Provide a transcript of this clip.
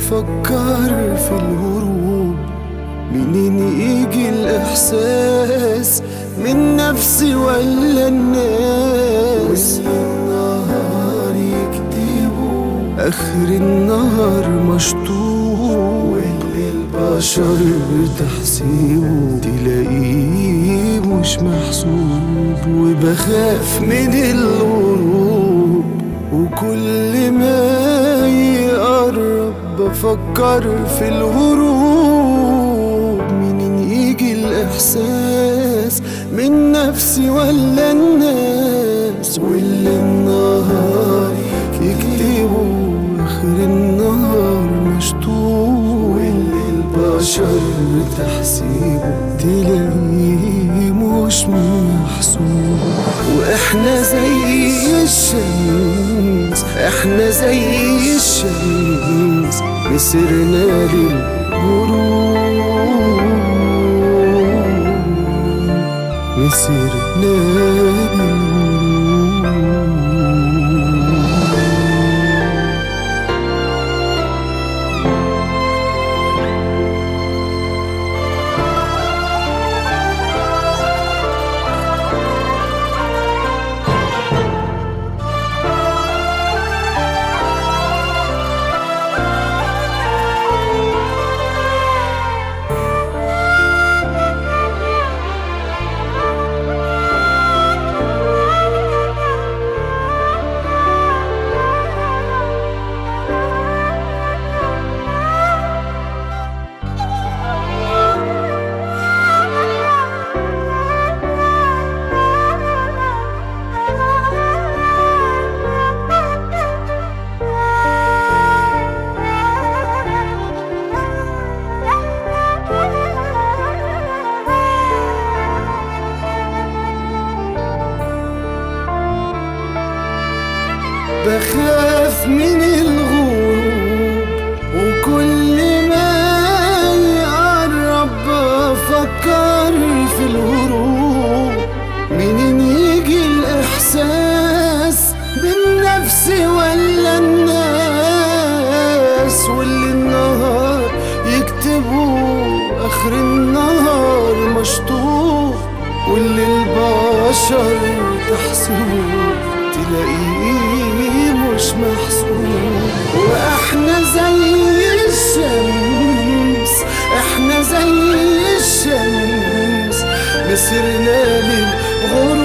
بفكر في الهروب منين يجي الإحساس من نفسي ولا الناس والنهار يكتبوا آخر النهار مشطوب واللي البشر تحسيبه تلاقيه مش محسوب وبخاف من الغروب وكل ما يقرب بفكر في الهروب منين يجي الإحساس من نفسي ولا الناس واللي النهار يكتبوا آخر النهار مشطوب واللي البشر تحسيبه تلاقيه مش محسوب واحنا زي الشمس احنا زي الشمس مسرنا للغروب مسرنا للغروب بخاف من الغروب وكل ما يقرب بفكر في الهروب منين يجي الإحساس بالنفس ولا الناس واللي النهار يكتبوا آخر النهار مشطوب واللي البشر تحسبه تلاقيه مش محسوب واحنا زي الشمس احنا زي الشمس مسرنا للغروب